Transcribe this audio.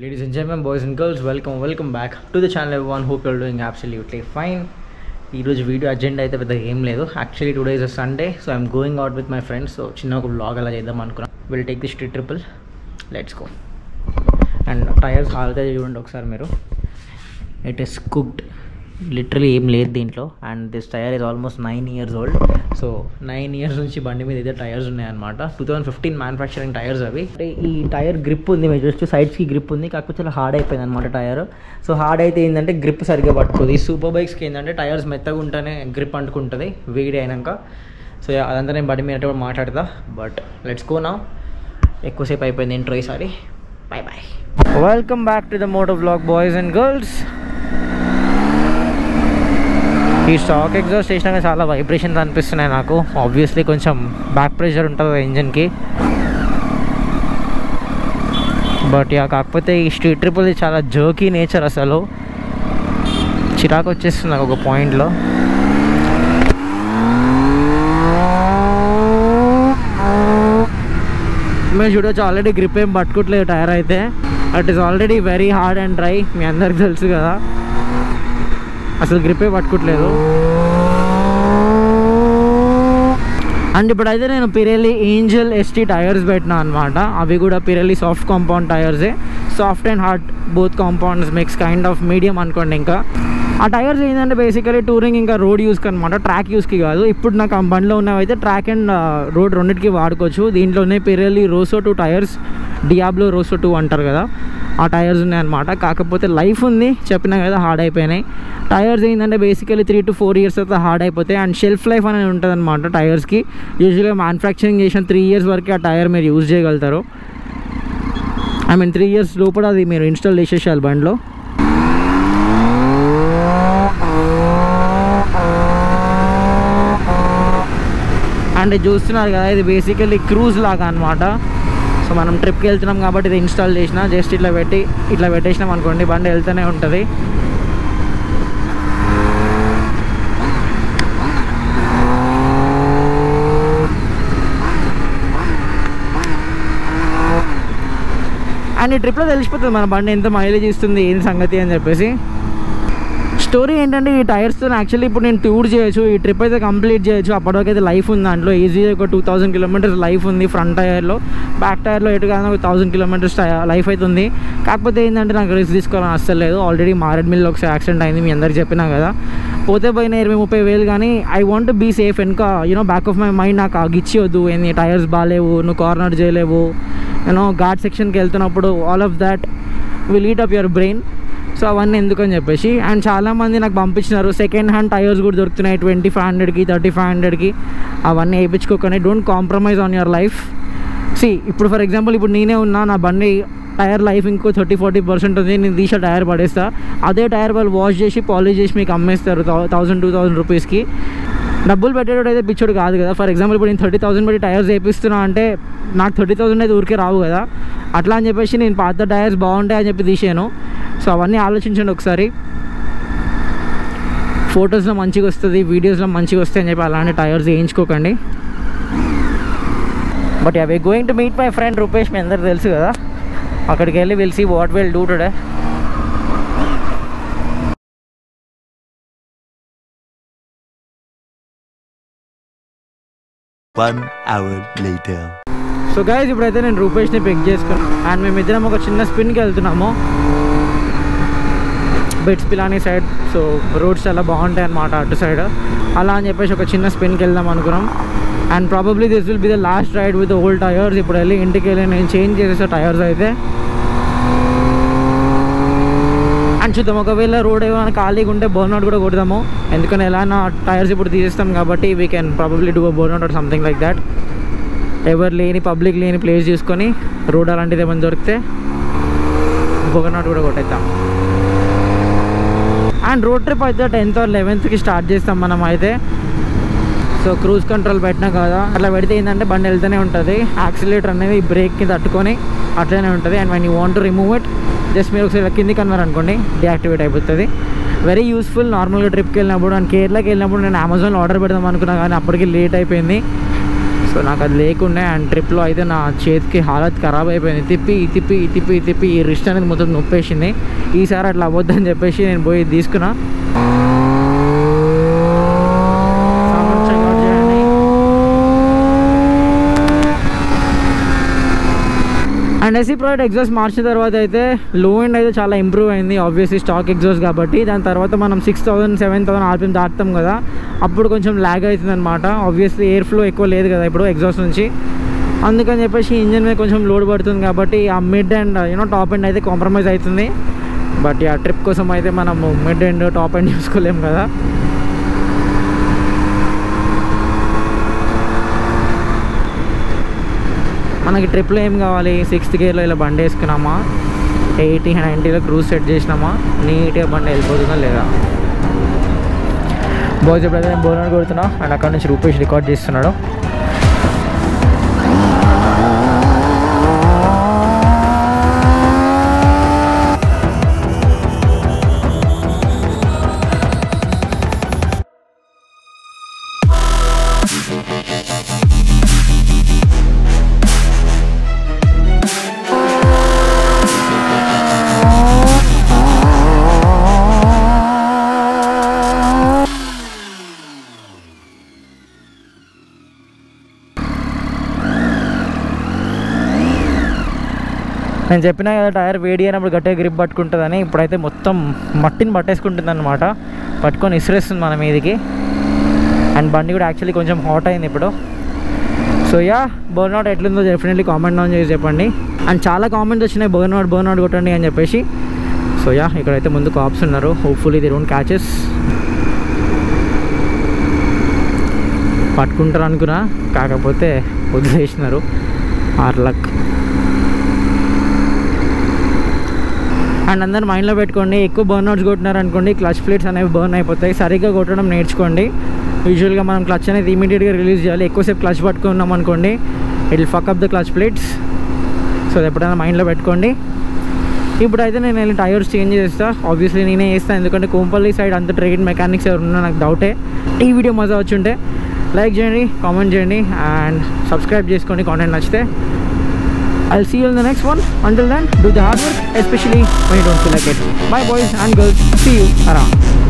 Ladies and gentlemen, boys and girls, welcome, welcome back to the channel everyone. Hope you're doing absolutely fine. ఈరోజు video agenda అయితే పెద్దగా ఏం లేదు actually today is a Sunday so I'm going out with my friends so చిన్న ఒక blog అలా చేద్దాం అనుకున్నాం will take the street triple let's go and tyres హాల్తే చూడండి ఒకసారి మీరు ఇట్ ఈస్ కుక్డ్ లిటరలీ ఏం లేదు దీంట్లో and this tyre is almost nine years old so nine years నుంచి బండి మీద ఇదే టైర్స్ ఉన్నాయన్నమాట two thousand fifteen manufacturing tyres అవి అంటే ఈ టైర్ గ్రిప్ ఉంది మీరు చూస్తే సైడ్స్కి గ్రిప్ ఉంది కాకపోతే చాలా హార్డ్ అయిపోయింది అనమాట టైర్ సో హార్డ్ అయితే ఏంటంటే గ్రిప్ సరిగ్గా పట్టుకోదు ఈ సూపర్ బైక్స్కి ఏంటంటే టైర్స్ మెత్తగా ఉంటేనే గ్రిప్ అంటుకుంటుంది వేడి అయినాక సో అదంతా నేను బండి మీద మాట్లాడతా బట్ లెట్స్ గో నా ఎక్కువసేపు అయిపోయింది ఇంట్రో ఈసారి bye bye welcome back to the moto blog boys and girls ఈ స్టాక్ ఎగ్జాస్ట్ చేసినాక చాలా వైబ్రేషన్స్ అనిపిస్తున్నాయి నాకు ఆబ్వియస్లీ కొంచెం బ్యాక్ ప్రెషర్ ఉంటుంది ఇంజన్కి బట్ యా కాకపోతే ఈ స్ట్రీట్ ట్రిపుల్ చాలా జర్కీ నేచర్ అసలు చిరాకు వచ్చేస్తుంది నాకు ఒక పాయింట్లో మీరు చూడొచ్చు ఆల్రెడీ గ్రిప్ ఏం పట్టుకోవట్లేదు టైర్ అయితే it is already very hard and dry మీ అందరికి తెలుసు కదా అసలు గ్రిప్పే పట్టుకోవట్లేదు అండ్ ఇప్పుడైతే నేను పిరెల్లి ఏంజల్ ఎస్టీ టైర్స్ పెట్టినా అనమాట అవి కూడా పిరెల్లి సాఫ్ట్ కాంపౌండ్ టైర్సే soft and hard both compounds mix kind of medium అనుకోండి ఇంకా ఆ టైర్స్ ఏంటంటే బేసికలీ టూరింగ్ ఇంకా రోడ్ యూస్కి అనమాట ట్రాక్ యూస్కి కాదు ఇప్పుడు నాకు ఆ బండిలో ఉన్నవైతే ట్రాక్ అండ్ రోడ్ రెండింటికి వాడుకోవచ్చు దీంట్లోనే Pirelli Rosso two tyres Diablo Rosso two అంటారు కదా ఆ టైర్స్ ఉన్నాయన్నమాట కాకపోతే లైఫ్ ఉంది చెప్పినా కదా హార్డ్ అయిపోయినాయి టైర్స్ ఏంటంటే basically three to four years అయితే హార్డ్ అయిపోతాయి అండ్ షెల్ఫ్ లైఫ్ అనేది ఉంటుంది అనమాట టైర్స్కి యూజువల్గా మ్యానుఫ్యాక్చరింగ్ చేసిన త్రీ ఇయర్స్ వరకు ఆ టైర్ మీరు యూజ్ చేయగలుగుతారు ఐ మీన్ త్రీ ఇయర్స్ లోపల అది మీరు ఇన్స్టాల్ చేసేసారు బండిలో అండ్ చూస్తున్నారు కదా ఇది బేసికల్లీ క్రూజ్ లాగా అనమాట సో మనం ట్రిప్కి వెళ్తున్నాం కాబట్టి ఇది ఇన్స్టాల్ చేసిన జస్ట్ ఇట్లా పెట్టి ఇట్లా పెట్టేసినాం అనుకోండి బండి వెళ్తూనే ఉంటుంది అండ్ ఈ ట్రిప్లో తెలిసిపోతుంది మన బండి ఎంత మైలేజ్ ఇస్తుంది ఏంటి సంగతి అని చెప్పేసి స్టోరీ ఏంటంటే ఈ టైర్స్తో యాక్చువల్లీ ఇప్పుడు నేను టూర్ చేయొచ్చు ఈ ట్రిప్ అయితే కంప్లీట్ చేయొచ్చు అప్పటివరకు అయితే లైఫ్ ఉంది దాంట్లో ఈజీగా ఒక టూ థౌసండ్ కిలోమీటర్స్ లైఫ్ ఉంది ఫ్రంట్ టైర్లో బ్యాక్ టైర్లో ఎటు కాదు ఒక థౌసండ్ కిలోమీటర్స్ లైఫ్ అయితే ఉంది కాకపోతే ఏంటంటే నాకు రిస్క్ తీసుకోవాలని అస్సలు లేదు ఆల్రెడీ మారెడ్ మిల్ ఒకసారి యాక్సిడెంట్ అయింది మీ అందరికి చెప్పినా కదా పోతే పోయిన ఇరవై ముప్పై వేలు కానీ ఐ వాంట్ బీ సేఫ్ వెనుక you know back of my mind నాకు గిచ్చివద్దు ఏంది టైర్స్ బాగాలేవు నువ్వు కార్నర్ చేయలేవు యూనో ఘాట్ సెక్షన్కి వెళ్తున్నప్పుడు all of that will eat up your brain so అవన్నీ ఎందుకని చెప్పేసి అండ్ చాలామంది నాకు పంపించినారు సెకండ్ హ్యాండ్ టైర్స్ కూడా దొరుకుతున్నాయి ట్వంటీ ఫైవ్ హండ్రెడ్కి థర్టీ ఫైవ్ హండ్రెడ్కి అవన్నీ వేయించుకోకనే don't compromise on your life see ఇప్పుడు ఫర్ ఎగ్జాంపుల్ ఇప్పుడు నేనే ఉన్నా నా బండి టైర్ లైఫ్ ఇంకో థర్టీ ఫార్టీ పర్సెంట్ ఉంది నేను తీసా టైర్ పడేస్తా అదే టైర్ వాళ్ళు వాష్ చేసి పాలిష్ చేసి మీకు అమ్మేస్తారు థౌసండ్ టూ థౌసండ్ రూపీస్కి డబ్బులు పెట్టేటోడు అయితే పిచ్చోడు కాదు కదా ఫర్ ఎగ్జాంపుల్ ఇప్పుడు నేను థర్టీ థౌసండ్ పెట్టి టైర్స్ వేపిస్తున్నా అంటే నాకు థర్టీ థౌసండ్ అయితే ఊరికే రావు కదా అట్లా అని చెప్పేసి నేను పాత టైర్స్ బాగుంటాయి అని చెప్పి తీసాను సో అవన్నీ ఆలోచించండి ఒకసారి ఫొటోస్లో మంచిగా వస్తుంది వీడియోస్లో మంచిగా వస్తాయి అని చెప్పి అలాంటి టైర్స్ వేయించుకోకండి బట్ అవి going to meet my friend Rupesh మీ అందరికి తెలుసు కదా అక్కడికి వెళ్ళి will see what will do today One hour later. So guys ఇప్పుడైతే నేను రూపేష్ని పిక్ చేసుకున్నాను అండ్ మేమిద్దరం ఒక చిన్న స్పిన్కి వెళ్తున్నాము BITS Pilani side so roads చాలా బాగుంటాయి అన్నమాట అటు సైడ్ అలా అని చెప్పేసి ఒక చిన్న స్పిన్కి వెళ్దాం అనుకున్నాం and probably this will be the last ride with old tyres ఇప్పుడు వెళ్ళి ఇంటికి వెళ్ళి నేను చేంజ్ చేసేసా టైర్స్ అయితే అండ్ చూద్దాం ఒకవేళ రోడ్ ఏమైనా ఖాళీగా ఉంటే బర్న్అవుట్ కూడా కొడదాము ఎందుకంటే ఎలా నా టైర్స్ ఇప్పుడు తీసేస్తాం కాబట్టి we can probably do a burnout or something like that ఎవరు లేని పబ్లిక్ లేని ప్లేస్ చూసుకొని రోడ్ అలాంటిది ఏమైనా దొరికితే బొగనాట్ కూడా కొట్టేద్దాం అండ్ రోడ్ ట్రిప్ అయితే టెన్త్ ఆర్ లెవెన్త్కి స్టార్ట్ చేస్తాం మనం అయితే సో క్రూజ్ కంట్రోల్ పెట్టినా కదా అట్లా పెడితే ఏంటంటే బండి వెళ్తూనే ఉంటుంది యాక్సిలేటర్ అనేది బ్రేక్కి తట్టుకొని అట్లనే ఉంటుంది and when you want to remove it just మీరు ఒకసారి కిందికి అన్నారు అనుకోండి డియాక్టివేట్ అయిపోతుంది వెరీ యూస్ఫుల్ నార్మల్గా ట్రిప్కి వెళ్ళినప్పుడు అండ్ కేరళకి వెళ్ళినప్పుడు నేను అమెజాన్లో ఆర్డర్ పెడదాం అనుకున్నా కానీ అప్పటికి లేట్ అయిపోయింది సో నాకు అది లేకుండే అండ్ ట్రిప్లో అయితే నా చేతికి హాలత్ ఖరాబ్ అయిపోయింది తిప్పి ఈ తిప్పి ఈ తిప్పి ఈ తిప్పి ఈ రిస్ట్ అనేది మొత్తం నొప్పేసింది ఈసారి అట్లా అవ్వద్దని చెప్పేసి నేను పోయి ఇది తీసుకున్నా సామర్థ్యం check out చేయండి. అండ్ ఎస్సీ ప్రోడక్ట్ ఎగ్జాస్ట్ మార్చిన తర్వాత అయితే లో ఎండ్ అయితే చాలా ఇంప్రూవ్ అయింది ఆబ్వియస్లీ స్టాక్ ఎగ్జాస్ట్ కాబట్టి దాని తర్వాత మనం six thousand seven thousand RPM దాటుతాం కదా అప్పుడు కొంచెం ల్యాగ్ అవుతుంది అనమాట ఆబ్వియస్లీ ఎయిర్ ఫ్లో ఎక్కువ లేదు కదా ఇప్పుడు ఎగ్జాస్ట్ నుంచి అందుకని చెప్పేసి ఇంజన్ మీద కొంచెం లోడ్ పడుతుంది కాబట్టి ఆ mid and you know top end అయితే కాంప్రమైజ్ అవుతుంది బట్ ఆ ట్రిప్ కోసం అయితే మనము మిడ్ ఎండ్ టాప్ ఎండ్ చూసుకోలేం కదా మనకి ట్రిప్లో ఏం కావాలి సిక్స్త్ గేర్లో ఇలా బండి వేసుకున్నామా ఎయిటీ నైంటీలో క్రూజ్ సెట్ చేసినామా నీట్గా బండి వెళ్ళిపోతుందా లేదా బాయ్స్ ఎప్పుడైతే నేను బోనర్ కొడుతున్నా అండ్ అక్కడ నుంచి రూపేష్ రికార్డ్ చేస్తున్నాడు నేను చెప్పినా కదా టైర్ వేడి అయినప్పుడు గట్టిగా గ్రిప్ పట్టుకుంటుందని ఇప్పుడైతే మొత్తం మట్టిని పట్టేసుకుంటుంది అనమాట పట్టుకొని ఇసిరేస్తుంది మన మీదకి అండ్ బండి కూడా యాక్చువల్లీ కొంచెం హాట్ అయింది ఇప్పుడు సో యా బర్న్ అవుట్ ఎట్లుందో డెఫినెట్లీ కామెంట్ డౌన్ చేసి చెప్పండి అండ్ చాలా కామెంట్స్ వచ్చినాయి బర్న్ అవుట్ బర్న్ అవుట్ కొట్టండి అని చెప్పేసి సో యా ఇక్కడైతే ముందు కాప్స్ ఉన్నారు హోప్ఫుల్లీ ది డోంట్ క్యాచెస్ పట్టుకుంటారు అనుకున్నా కాకపోతే వదిలేసినారు ఆర్ లక్ అండ్ అందరు మైండ్లో పెట్టుకోండి ఎక్కువ బర్న్ అవుట్స్ కొట్టినారు అనుకోండి క్లచ్ ప్లేట్స్ అనేవి బర్న్ అయిపోతాయి సరిగ్గా కొట్టడం నేర్చుకోండి యూజువల్గా మనం క్లచ్ అనేది ఇమీడియట్గా రిలీజ్ చేయాలి ఎక్కువసేపు క్లచ్ పట్టుకున్నాం అనుకోండి it fuck up the clutch plates so అది ఎప్పుడైనా మైండ్లో పెట్టుకోండి ఇప్పుడైతే నేను వెళ్ళి టైర్స్ చేంజ్ చేస్తా ఆబ్వియస్లీ నేనే చేస్తాను ఎందుకంటే కోంపల్లి సైడ్ అంత ట్రైన్ మెకానిక్స్ ఎవరు ఉన్నా నాకు డౌటే ఈ వీడియో మజా వచ్చి ఉంటే లైక్ చేయండి కామెంట్ చేయండి అండ్ సబ్స్క్రైబ్ చేసుకోండి కాంటెంట్ నచ్చితే I'll see you in the next one. Until then, do the hard work, especially when you don't feel like it. Bye, boys and girls. See you around.